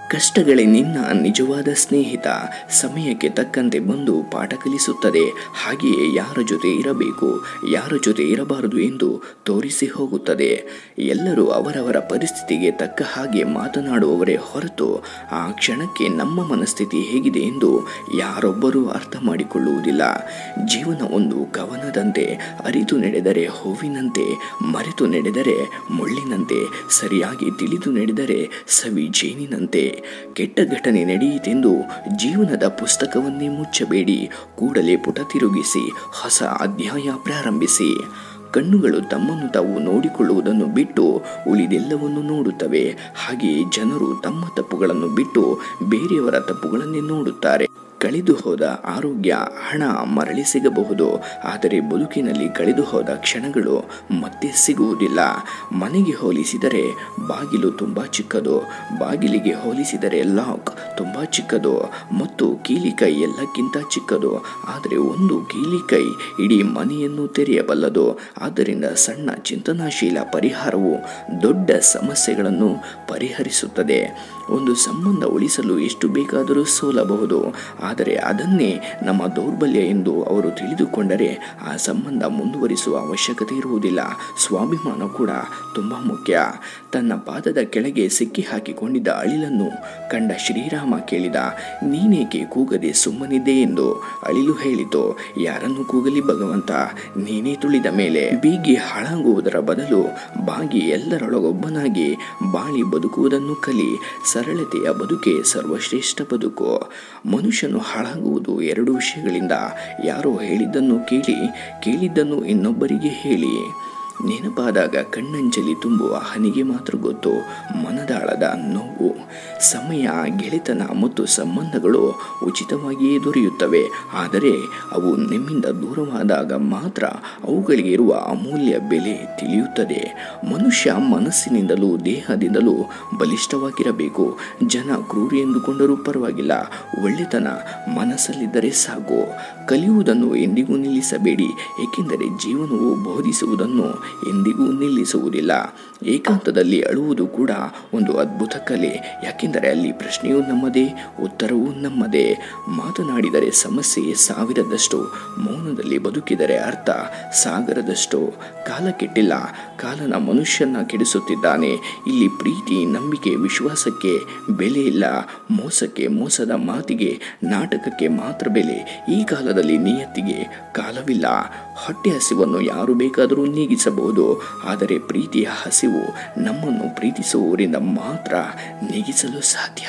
ಕಷ್ಟಗಳೇ ನಿನ್ನ ನಿಜವಾದ ಸ್ನೇಹಿತ ಸಮಯಕ್ಕೆ ತಕ್ಕಂತೆ ಬಂದು ಪಾಠ ಕಲಿಸುತ್ತದೆ ಹಾಗೆಯೇ ಯಾರ ಜೊತೆ ಇರಬೇಕು ಯಾರ ಜೊತೆ ಇರಬಾರದು ಎಂದು ತೋರಿಸಿ ಹೋಗುತ್ತದೆ ಎಲ್ಲರೂ ಅವರವರ ಪರಿಸ್ಥಿತಿಗೆ ತಕ್ಕ ಹಾಗೆ ಮಾತನಾಡುವವರೇ ಹೊರತು ಆ ಕ್ಷಣಕ್ಕೆ ನಮ್ಮ ಮನಸ್ಥಿತಿ ಹೇಗಿದೆ ಎಂದು ಯಾರೊಬ್ಬರೂ ಅರ್ಥ ಮಾಡಿಕೊಳ್ಳುವುದಿಲ್ಲ ಜೀವನ ಒಂದು ಕವನದಂತೆ ಅರಿತು ನಡೆದರೆ ಹೂವಿನಂತೆ ಮರೆತು ನಡೆದರೆ ಮುಳ್ಳಿನಂತೆ ಸರಿಯಾಗಿ ತಿಳಿದು ನಡೆದರೆ ಸವಿ ಜೇನಿನಂತೆ ಕೆಟ್ಟ ಘಟನೆ ನಡೆಯಿತೆಂದು ಜೀವನದ ಪುಸ್ತಕವನ್ನೇ ಮುಚ್ಚಬೇಡಿ ಕೂಡಲೇ ಪುಟ ತಿರುಗಿಸಿ ಹೊಸ ಅಧ್ಯಾಯ ಪ್ರಾರಂಭಿಸಿ ಕಣ್ಣುಗಳು ತಮ್ಮನ್ನು ತಾವು ನೋಡಿಕೊಳ್ಳುವುದನ್ನು ಬಿಟ್ಟು ಉಳಿದೆಲ್ಲವನ್ನು ನೋಡುತ್ತವೆ ಹಾಗೆಯೇ ಜನರು ತಮ್ಮ ತಪ್ಪುಗಳನ್ನು ಬಿಟ್ಟು ಬೇರೆಯವರ ತಪ್ಪುಗಳನ್ನೇ ನೋಡುತ್ತಾರೆ ಕಳೆದು ಹೋದ ಆರೋಗ್ಯ ಹಣ ಮರಳಿ ಸಿಗಬಹುದು ಆದರೆ ಬದುಕಿನಲ್ಲಿ ಕಳೆದು ಹೋದ ಕ್ಷಣಗಳು ಮತ್ತೆ ಸಿಗುವುದಿಲ್ಲ ಮನೆಗೆ ಹೋಲಿಸಿದರೆ ಬಾಗಿಲು ತುಂಬ ಚಿಕ್ಕದು ಬಾಗಿಲಿಗೆ ಹೋಲಿಸಿದರೆ ಲಾಕ್ ತುಂಬ ಚಿಕ್ಕದು ಮತ್ತು ಕೀಲಿಕೈ ಎಲ್ಲಕ್ಕಿಂತ ಚಿಕ್ಕದು ಆದರೆ ಒಂದು ಕೀಲಿಕೈ ಇಡೀ ಮನೆಯನ್ನು ತೆರೆಯಬಲ್ಲದು ಆದ್ದರಿಂದ ಸಣ್ಣ ಚಿಂತನಾಶೀಲ ಪರಿಹಾರವು ದೊಡ್ಡ ಸಮಸ್ಯೆಗಳನ್ನು ಪರಿಹರಿಸುತ್ತದೆ ಒಂದು ಸಂಬಂಧ ಉಳಿಸಲು ಎಷ್ಟು ಬೇಕಾದರೂ ಸೋಲಬಹುದು ಆದರೆ ಅದನ್ನೇ ನಮ್ಮ ದೌರ್ಬಲ್ಯ ಎಂದು ಅವರು ತಿಳಿದುಕೊಂಡರೆ ಆ ಸಂಬಂಧ ಮುಂದುವರಿಸುವ ಅವಶ್ಯಕತೆ ಇರುವುದಿಲ್ಲ ಸ್ವಾಭಿಮಾನ ಕೂಡ ತುಂಬ ಮುಖ್ಯ ತನ್ನ ಪಾದದ ಕೆಳಗೆ ಸಿಕ್ಕಿ ಹಾಕಿಕೊಂಡಿದ್ದ ಅಳಿಲನ್ನು ಕಂಡ ಶ್ರೀರಾಮ ಕೇಳಿದ ನೀನೇಕೆ ಕೂಗದೆ ಸುಮ್ಮನಿದ್ದೆ ಎಂದು ಅಳಿಲು ಹೇಳಿತು ಯಾರನ್ನು ಕೂಗಲಿ ಭಗವಂತ ನೀನೇ ತುಳಿದ ಮೇಲೆ ಬೀಗಿ ಹಾಳಾಗುವುದರ ಬದಲು ಬಾಗಿ ಎಲ್ಲರೊಳಗೊಬ್ಬನಾಗಿ ಬಾಳಿ ಬದುಕುವುದನ್ನು ಕಲಿ ಸರಳತೆಯ ಬದುಕೆ ಸರ್ವಶ್ರೇಷ್ಠ ಬದುಕು ಮನುಷ್ಯನು ಹಾಳಾಗುವುದು ಎರಡು ವಿಷಯಗಳಿಂದ ಯಾರೋ ಹೇಳಿದ್ದನ್ನು ಕೇಳಿ ಕೇಳಿದ್ದನ್ನು ಇನ್ನೊಬ್ಬರಿಗೆ ಹೇಳಿ ನೆನಪಾದಾಗ ಕಣ್ಣಂಚಲಿ ತುಂಬುವ ಹನಿಗೆ ಮಾತ್ರ ಗೊತ್ತು ಮನದಾಳದ ನೋವು ಸಮಯ ಗೆಳೆತನ ಮತ್ತು ಸಂಬಂಧಗಳು ಉಚಿತವಾಗಿಯೇ ದೊರೆಯುತ್ತವೆ ಆದರೆ ಅವು ನಿಮ್ಮಿಂದ ದೂರವಾದಾಗ ಮಾತ್ರ ಅವುಗಳಿಗೆ ಇರುವ ಅಮೂಲ್ಯ ಬೆಲೆ ತಿಳಿಯುತ್ತದೆ ಮನುಷ್ಯ ಮನಸ್ಸಿನಿಂದಲೂ ದೇಹದಿಂದಲೂ ಬಲಿಷ್ಠವಾಗಿರಬೇಕು ಜನ ಕ್ರೂರಿ ಎಂದುಕೊಂಡರೂ ಪರವಾಗಿಲ್ಲ ಒಳ್ಳೆತನ ಮನಸ್ಸಲ್ಲಿದ್ದರೆ ಸಾಕು ಕಲಿಯುವುದನ್ನು ಎಂದಿಗೂ ನಿಲ್ಲಿಸಬೇಡಿ ಏಕೆಂದರೆ ಜೀವನವು ಬೋಧಿಸುವುದನ್ನು ಎಂದಿಗೂ ನಿಲ್ಲಿಸುವುದಿಲ್ಲ ಏಕಾಂತದಲ್ಲಿ ಅಳುವುದು ಕೂಡ ಒಂದು ಅದ್ಭುತ ಕಲೆ ಯಾಕೆಂದರೆ ಅಲ್ಲಿ ಪ್ರಶ್ನೆಯೂ ನಮ್ಮದೇ ಉತ್ತರವೂ ನಮ್ಮದೇ ಮಾತನಾಡಿದರೆ ಸಮಸ್ಯೆ ಸಾವಿರದಷ್ಟು ಮೌನದಲ್ಲಿ ಬದುಕಿದರೆ ಅರ್ಥ ಸಾಗರದಷ್ಟು ಕಾಲ ಕೆಟ್ಟಿಲ್ಲ ಕಾಲನ ಮನುಷ್ಯನ ಕೆಡಿಸುತ್ತಿದ್ದಾನೆ ಇಲ್ಲಿ ಪ್ರೀತಿ ನಂಬಿಕೆ ವಿಶ್ವಾಸಕ್ಕೆ ಬೆಲೆ ಇಲ್ಲ ಮೋಸಕ್ಕೆ ಮೋಸದ ಮಾತಿಗೆ ನಾಟಕಕ್ಕೆ ಮಾತ್ರ ಬೆಲೆ ಈ ಕಾಲದಲ್ಲಿ ನಿಯತ್ತಿಗೆ ಕಾಲವಿಲ್ಲ ಹೊಟ್ಟೆ ಹಸಿವನ್ನು ಯಾರು ಬೇಕಾದರೂ ನೀಗಿಸಬಹುದು ಆದರೆ ಪ್ರೀತಿಯ ಹಸಿವು ನಮ್ಮನ್ನು ಪ್ರೀತಿಸುವವರಿಂದ ಮಾತ್ರ ನೀಗಿಸಲು ಸಾಧ್ಯ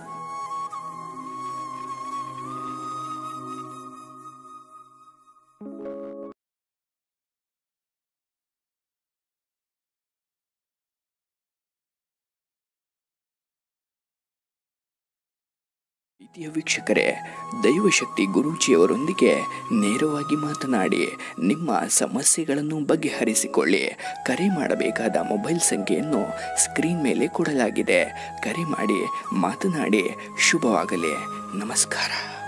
ಪ್ರೀತಿಯ ವೀಕ್ಷಕರೇ ದೈವಶಕ್ತಿ ಗುರೂಜಿಯವರೊಂದಿಗೆ ನೇರವಾಗಿ ಮಾತನಾಡಿ ನಿಮ್ಮ ಸಮಸ್ಯೆಗಳನ್ನು ಬಗೆಹರಿಸಿಕೊಳ್ಳಿ ಕರೆ ಮಾಡಬೇಕಾದ ಮೊಬೈಲ್ ಸಂಖ್ಯೆಯನ್ನು ಸ್ಕ್ರೀನ್ ಮೇಲೆ ಕೊಡಲಾಗಿದೆ ಕರೆ ಮಾಡಿ ಮಾತನಾಡಿ ಶುಭವಾಗಲಿ ನಮಸ್ಕಾರ